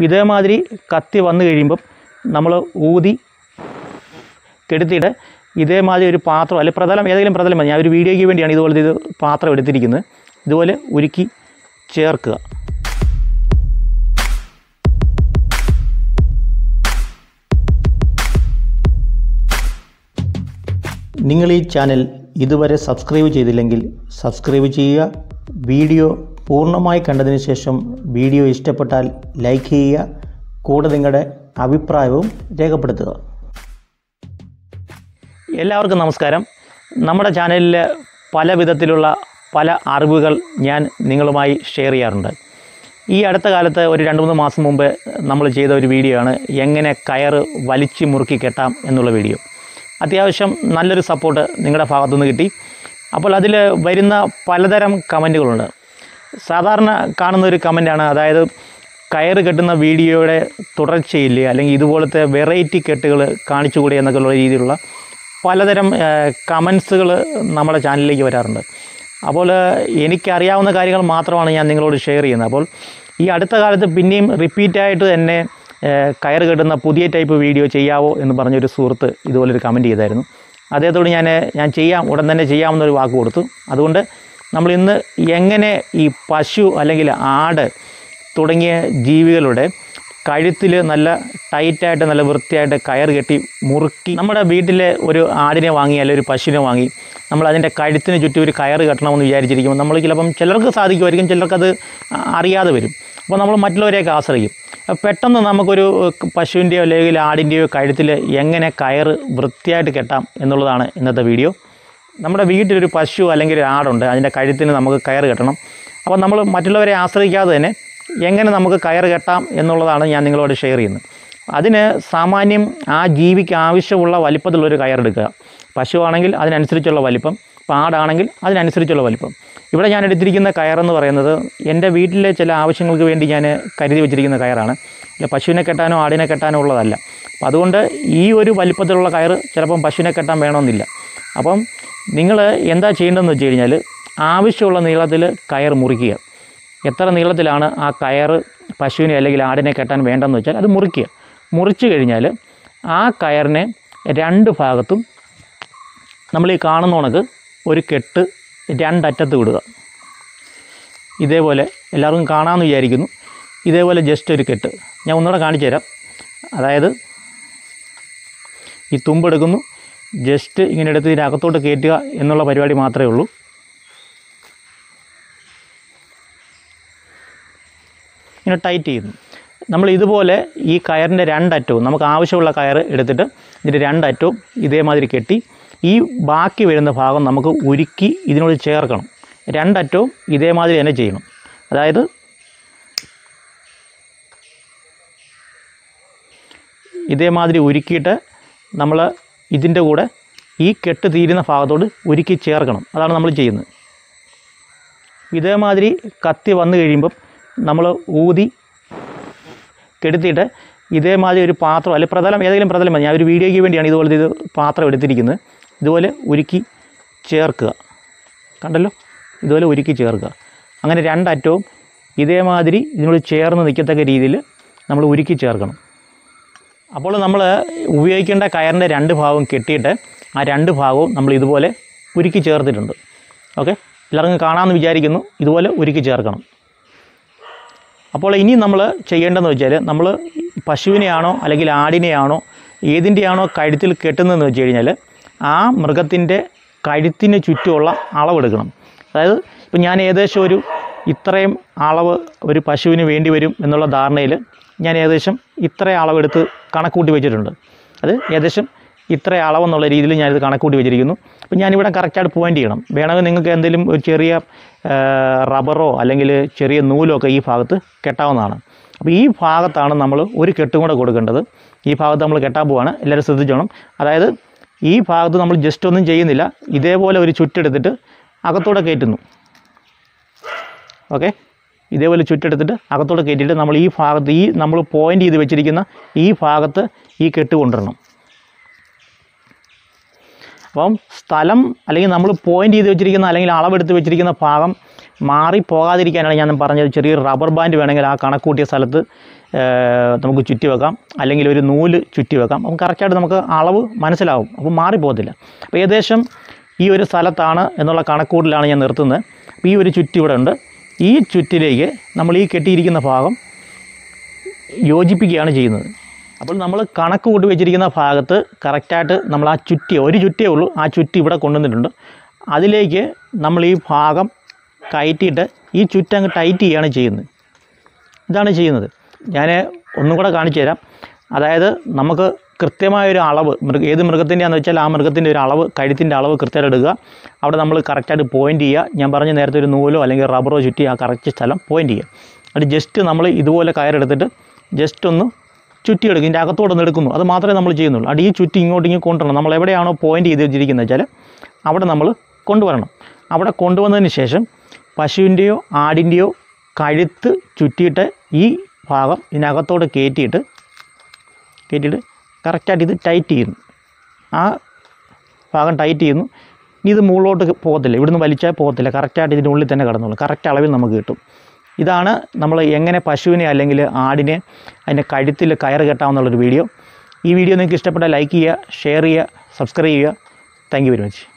ഇതേമാതിരി കത്തി വന്നു കഴിയുമ്പം നമ്മൾ ഊതി കെടുത്തിയിട്ട് ഇതേമാതിരി ഒരു പാത്രം അല്ലെങ്കിൽ പ്രതലം ഏതെങ്കിലും പ്രതലം മതി ഞാൻ ഒരു വീഡിയോയ്ക്ക് വേണ്ടിയാണ് ഇതുപോലത്തെ ഇത് പാത്രം എടുത്തിരിക്കുന്നത് ഇതുപോലെ ഉരുക്കി ചേർക്കുക നിങ്ങൾ ഈ ചാനൽ ഇതുവരെ സബ്സ്ക്രൈബ് ചെയ്തില്ലെങ്കിൽ സബ്സ്ക്രൈബ് ചെയ്യുക വീഡിയോ പൂർണ്ണമായി കണ്ടതിന് ശേഷം വീഡിയോ ഇഷ്ടപ്പെട്ടാൽ ലൈക്ക് ചെയ്യുക കൂടെ നിങ്ങളുടെ അഭിപ്രായവും രേഖപ്പെടുത്തുക എല്ലാവർക്കും നമസ്കാരം നമ്മുടെ ചാനലിൽ പല വിധത്തിലുള്ള പല അറിവുകൾ ഞാൻ നിങ്ങളുമായി ഷെയർ ചെയ്യാറുണ്ട് ഈ അടുത്ത കാലത്ത് ഒരു രണ്ട് മൂന്ന് മാസം മുമ്പ് നമ്മൾ ചെയ്ത ഒരു വീഡിയോ ആണ് എങ്ങനെ കയറ് വലിച്ചു മുറുക്കി കെട്ടാം എന്നുള്ള വീഡിയോ അത്യാവശ്യം നല്ലൊരു സപ്പോർട്ട് നിങ്ങളുടെ ഭാഗത്തുനിന്ന് കിട്ടി അപ്പോൾ അതിൽ വരുന്ന പലതരം കമൻറ്റുകളുണ്ട് സാധാരണ കാണുന്ന ഒരു കമൻറ്റാണ് അതായത് കയറ് കെട്ടുന്ന വീഡിയോയുടെ തുടർച്ചയില്ലേ അല്ലെങ്കിൽ ഇതുപോലത്തെ വെറൈറ്റി കെട്ടുകൾ കാണിച്ചുകൂടി എന്നൊക്കെയുള്ള രീതിയിലുള്ള പലതരം കമൻസുകൾ നമ്മുടെ ചാനലിലേക്ക് വരാറുണ്ട് അപ്പോൾ എനിക്കറിയാവുന്ന കാര്യങ്ങൾ മാത്രമാണ് ഞാൻ നിങ്ങളോട് ഷെയർ ചെയ്യുന്നത് അപ്പോൾ ഈ അടുത്ത കാലത്ത് പിന്നെയും റിപ്പീറ്റായിട്ട് തന്നെ ഏഹ്, കയറ് കെട്ടുന്ന പുതിയ ടൈപ്പ് വീഡിയോ ചെയ്യാവോ എന്ന് പറഞ്ഞൊരു സുഹൃത്ത് ഇതുപോലൊരു കമൻറ്റ് ചെയ്തായിരുന്നു അദ്ദേഹത്തോട് ഞാൻ ഞാൻ ചെയ്യാം ഉടൻ തന്നെ ചെയ്യാമെന്നൊരു വാക്ക് കൊടുത്തു അതുകൊണ്ട് നമ്മൾ ഇന്ന് എങ്ങനെ ഈ പശു അല്ലെങ്കിൽ ആട് തുടങ്ങിയ ജീവികളുടെ കഴുത്തിൽ നല്ല ടൈറ്റായിട്ട് നല്ല വൃത്തിയായിട്ട് കയർ കെട്ടി മുറുക്കി നമ്മുടെ വീട്ടിലെ ഒരു ആടിനെ വാങ്ങി അല്ലെങ്കിൽ ഒരു പശുവിനെ വാങ്ങി നമ്മൾ അതിൻ്റെ കഴുത്തിന് ചുറ്റും ഒരു കയറ് കെട്ടണമെന്ന് വിചാരിച്ചിരിക്കുമ്പോൾ നമ്മൾ ചിലപ്പം ചിലർക്ക് സാധിക്കുമായിരിക്കും ചിലർക്കത് അറിയാതെ വരും അപ്പോൾ നമ്മൾ മറ്റുള്ളവരെയൊക്കെ ആശ്രയിക്കും അപ്പോൾ പെട്ടെന്ന് നമുക്കൊരു പശുവിൻ്റെയോ അല്ലെങ്കിൽ ആടിൻ്റെയോ കഴുത്തിൽ എങ്ങനെ കയറ് വൃത്തിയായിട്ട് കെട്ടാം എന്നുള്ളതാണ് ഇന്നത്തെ വീഡിയോ നമ്മുടെ വീട്ടിലൊരു പശു അല്ലെങ്കിൽ ഒരു ആടുണ്ട് അതിൻ്റെ കഴുത്തിന് നമുക്ക് കയറ് കെട്ടണം അപ്പോൾ നമ്മൾ മറ്റുള്ളവരെ ആശ്രയിക്കാതെ തന്നെ എങ്ങനെ നമുക്ക് കയറ് കെട്ടാം എന്നുള്ളതാണ് ഞാൻ നിങ്ങളോട് ഷെയർ ചെയ്യുന്നത് അതിന് സാമാന്യം ആ ജീവിക്ക് ആവശ്യമുള്ള വലിപ്പത്തിലുള്ളൊരു കയറെടുക്കുക പശു ആണെങ്കിൽ അതിനനുസരിച്ചുള്ള വലിപ്പം പാടാണെങ്കിൽ അതിനനുസരിച്ചുള്ള വലിപ്പം ഇവിടെ ഞാൻ എടുത്തിരിക്കുന്ന കയറെന്ന് പറയുന്നത് എൻ്റെ വീട്ടിലെ ചില ആവശ്യങ്ങൾക്ക് വേണ്ടി ഞാൻ കരുതി വെച്ചിരിക്കുന്ന കയറാണ് അല്ല പശുവിനെ കെട്ടാനോ ആടിനെ കെട്ടാനോ ഉള്ളതല്ല അപ്പം അതുകൊണ്ട് ഈ ഒരു വലിപ്പത്തിലുള്ള കയറ് ചിലപ്പം പശുവിനെ കെട്ടാൻ വേണമെന്നില്ല അപ്പം നിങ്ങൾ എന്താ ചെയ്യേണ്ടതെന്ന് വെച്ച് കഴിഞ്ഞാൽ ആവശ്യമുള്ള നീളത്തിൽ കയർ മുറിക്കുക എത്ര നീളത്തിലാണ് ആ കയറ് പശുവിനെ അല്ലെങ്കിൽ ആടിനെ കെട്ടാൻ വേണ്ടെന്ന് വെച്ചാൽ അത് മുറിക്കുക മുറിച്ച് കഴിഞ്ഞാൽ ആ കയറിനെ രണ്ട് ഭാഗത്തും നമ്മൾ ഈ കാണുന്ന കണക്ക് ഒരു കെട്ട് രണ്ടറ്റത്ത് വിടുക ഇതേപോലെ എല്ലാവർക്കും കാണാമെന്ന് വിചാരിക്കുന്നു ഇതേപോലെ ജസ്റ്റ് ഒരു കെട്ട് ഞാൻ ഒന്നുകൂടെ കാണിച്ചു തരാം അതായത് ഈ തുമ്പെടുക്കുന്നു ജസ്റ്റ് ഇങ്ങനെ എടുത്ത് ഇതിനകത്തോട്ട് കയറ്റുക എന്നുള്ള പരിപാടി മാത്രമേ ഉള്ളൂ ഇങ്ങനെ ടൈറ്റ് ചെയ്യുന്നു നമ്മൾ ഇതുപോലെ ഈ കയറിൻ്റെ രണ്ടറ്റവും നമുക്ക് ആവശ്യമുള്ള കയർ എടുത്തിട്ട് ഇതിൻ്റെ രണ്ടറ്റവും ഇതേമാതിരി കെട്ടി ഈ ബാക്കി വരുന്ന ഭാഗം നമുക്ക് ഉരുക്കി ഇതിനോട് ചേർക്കണം രണ്ടറ്റവും ഇതേമാതിരി തന്നെ ചെയ്യണം അതായത് ഇതേമാതിരി ഉരുക്കിയിട്ട് നമ്മൾ ഇതിൻ്റെ കൂടെ ഈ കെട്ട് തീരുന്ന ഭാഗത്തോട് ഉരുക്കി ചേർക്കണം അതാണ് നമ്മൾ ചെയ്യുന്നത് ഇതേമാതിരി കത്തി വന്നു കഴിയുമ്പം നമ്മൾ ഊതി കെടുത്തിയിട്ട് ഇതേമാതിരി ഒരു പാത്രം അല്ലെങ്കിൽ പ്രതലം ഏതെങ്കിലും പ്രതലം മതി ഞാൻ ഒരു വീഡിയോയ്ക്ക് വേണ്ടിയാണ് ഇതുപോലത്തെ ഇത് പാത്രം എടുത്തിരിക്കുന്നത് ഇതുപോലെ ഉരുക്കി ചേർക്കുക കണ്ടല്ലോ ഇതുപോലെ ഉരുക്കി ചേർക്കുക അങ്ങനെ രണ്ടറ്റവും ഇതേമാതിരി ഇതിനോട് ചേർന്ന് നിൽക്കത്തക്ക രീതിയിൽ നമ്മൾ ഉരുക്കി ചേർക്കണം അപ്പോൾ നമ്മൾ ഉപയോഗിക്കേണ്ട കയറിൻ്റെ രണ്ട് ഭാഗവും കെട്ടിയിട്ട് ആ രണ്ട് ഭാഗവും നമ്മൾ ഇതുപോലെ ഉരുക്കി ചേർത്തിട്ടുണ്ട് ഓക്കെ എല്ലാവർക്കും കാണാമെന്ന് വിചാരിക്കുന്നു ഇതുപോലെ ഉരുക്കി ചേർക്കണം അപ്പോൾ ഇനി നമ്മൾ ചെയ്യേണ്ടതെന്ന് വെച്ചാൽ നമ്മൾ പശുവിനെയാണോ അല്ലെങ്കിൽ ആടിനെയാണോ ഏതിൻ്റെയാണോ കഴുത്തിൽ കെട്ടുന്നതെന്ന് വെച്ച് കഴിഞ്ഞാൽ ആ മൃഗത്തിൻ്റെ കഴുത്തിന് ചുറ്റുമുള്ള അളവെടുക്കണം അതായത് ഇപ്പം ഞാൻ ഏകദേശം ഒരു ഇത്രയും അളവ് ഒരു പശുവിന് വേണ്ടി വരും എന്നുള്ള ധാരണയിൽ ഞാൻ ഏകദേശം ഇത്ര അളവെടുത്ത് കണക്കൂട്ടി വെച്ചിട്ടുണ്ട് അത് ഏകദേശം ഇത്ര അളവെന്നുള്ള രീതിയിൽ ഞാനിത് കണക്കൂട്ടി വെച്ചിരിക്കുന്നു അപ്പം ഞാനിവിടെ കറക്റ്റായിട്ട് പോയിൻ്റ് ചെയ്യണം വേണമെങ്കിൽ നിങ്ങൾക്ക് എന്തെങ്കിലും ഒരു ചെറിയ ആ, റബ്ബറോ അല്ലെങ്കിൽ ചെറിയ നൂലോ ഒക്കെ ഈ ഭാഗത്ത് കെട്ടാവുന്നതാണ് അപ്പോൾ ഈ ഭാഗത്താണ് നമ്മൾ ഒരു കെട്ടും കൂടെ കൊടുക്കേണ്ടത് ഈ ഭാഗത്ത് നമ്മൾ കെട്ടാൻ പോവാണ് എല്ലാവരും ശ്രദ്ധിച്ചോണം അതായത് ഈ ഭാഗത്ത് നമ്മൾ ജസ്റ്റ് ഒന്നും ചെയ്യുന്നില്ല ഇതേപോലെ ഒരു ചുറ്റെടുത്തിട്ട് അകത്തൂടെ കയറ്റുന്നു ഓക്കെ ഇതേപോലെ ചുറ്റെടുത്തിട്ട് അകത്തോടെ കയറ്റിയിട്ട് നമ്മൾ ഈ ഭാഗത്ത് ഈ നമ്മൾ പോയിൻ്റ് ചെയ്ത് വെച്ചിരിക്കുന്ന ഈ ഭാഗത്ത് ഈ കെട്ട് കൊണ്ടുവരണം അപ്പം സ്ഥലം അല്ലെങ്കിൽ നമ്മൾ പോയിൻ്റ് ചെയ്ത് വെച്ചിരിക്കുന്ന അല്ലെങ്കിൽ അളവെടുത്ത് വെച്ചിരിക്കുന്ന ഭാഗം മാറിപ്പോകാതിരിക്കാനാണ് ഞാൻ പറഞ്ഞത് ചെറിയൊരു റബ്ബർ ബാൻഡ് വേണമെങ്കിൽ ആ കണക്കൂട്ടിയ സ്ഥലത്ത് ഏഹ്, നമുക്ക് ചുറ്റി വെക്കാം അല്ലെങ്കിൽ ഒരു നൂല് ചുറ്റി വെക്കാം അപ്പം കറക്റ്റായിട്ട് നമുക്ക് അളവ് മനസ്സിലാവും അപ്പോൾ മാറിപ്പോകത്തില്ല അപ്പോൾ ഏകദേശം ഈ ഒരു സ്ഥലത്താണ് എന്നുള്ള കണക്കൂട്ടിലാണ് ഞാൻ നിർത്തുന്നത് അപ്പോൾ ഈ ഒരു ചുറ്റി ഇവിടെ ഉണ്ട് ഈ ചുറ്റിലേക്ക് നമ്മൾ ഈ കെട്ടിയിരിക്കുന്ന ഭാഗം യോജിപ്പിക്കുകയാണ് ചെയ്യുന്നത് അപ്പോൾ നമ്മൾ കണക്ക് കൂട്ടി വെച്ചിരിക്കുന്ന ഭാഗത്ത് കറക്റ്റായിട്ട് നമ്മൾ ആ ചുറ്റി ഒരു ചുറ്റിയേ ഉള്ളൂ ആ ചുറ്റി ഇവിടെ കൊണ്ടുവന്നിട്ടുണ്ട് അതിലേക്ക് നമ്മൾ ഈ ഭാഗം കയറ്റിയിട്ട് ഈ ചുറ്റങ്ങ് ടൈറ്റ് ചെയ്യുകയാണ് ചെയ്യുന്നത് ഇതാണ് ചെയ്യുന്നത് ഞാൻ ഒന്നും കൂടെ കാണിച്ചു തരാം അതായത് നമുക്ക് കൃത്യമായൊരു അളവ് മൃഗ ഏത് മൃഗത്തിൻ്റെയാണെന്ന് വെച്ചാൽ ആ മൃഗത്തിൻ്റെ ഒരു അളവ് കഴുത്തിൻ്റെ അളവ് കൃത്യമായിട്ട് എടുക്കുക അവിടെ നമ്മൾ കറക്റ്റായിട്ട് പോയിൻ്റ് ചെയ്യുക ഞാൻ പറഞ്ഞ നേരത്തെ ഒരു നൂലോ അല്ലെങ്കിൽ റബ്ബറോ ചുറ്റി ആ കറക്റ്റ് സ്ഥലം പോയിൻ്റ് ചെയ്യുക അത് ജസ്റ്റ് നമ്മൾ ഇതുപോലെ കയറെടുത്തിട്ട് ജസ്റ്റ് ഒന്ന് ചുറ്റിയെടുക്കും ഇതിൻ്റെ അകത്തോടെ ഒന്ന് എടുക്കുന്നു അത് മാത്രമേ നമ്മൾ ചെയ്യുന്നുള്ളൂ അത് ഈ ചുറ്റി ഇങ്ങോട്ട് ഇങ്ങോട്ട് കൊണ്ടുവരണം നമ്മൾ എവിടെയാണോ പോയിൻ്റ് ചെയ്ത് വെച്ചിരിക്കുന്നത് വെച്ചാൽ അവിടെ നമ്മൾ കൊണ്ടുവരണം അവിടെ കൊണ്ടുവന്നതിന് ശേഷം പശുവിൻ്റെയോ ആടിൻ്റെയോ കഴുത്ത് ചുറ്റിയിട്ട് ഈ ഭാഗം ഇതിനകത്തോട്ട് കയറ്റിയിട്ട് കയറ്റിയിട്ട് കറക്റ്റായിട്ട് ഇത് ടൈറ്റ് ചെയ്യുന്നു ആ ഭാഗം ടൈറ്റ് ചെയ്യുന്നു ഇനി ഇത് മുകളിലോട്ട് പോകത്തില്ല ഇവിടുന്ന് വലിച്ചാൽ പോകത്തില്ല കറക്റ്റായിട്ട് ഇതിൻ്റെ ഉള്ളിൽ തന്നെ കിടന്നുള്ളൂ കറക്റ്റ് അളവിൽ നമുക്ക് കിട്ടും ഇതാണ് നമ്മൾ എങ്ങനെ പശുവിനെ അല്ലെങ്കിൽ ആടിനെ അതിൻ്റെ കഴുത്തിൽ കയറ് കെട്ടാമെന്നുള്ളൊരു വീഡിയോ ഈ വീഡിയോ നിങ്ങൾക്ക് ഇഷ്ടപ്പെട്ടാൽ ലൈക്ക് ചെയ്യുക ഷെയർ ചെയ്യുക സബ്സ്ക്രൈബ് ചെയ്യുക താങ്ക് യു വെരി മച്ച്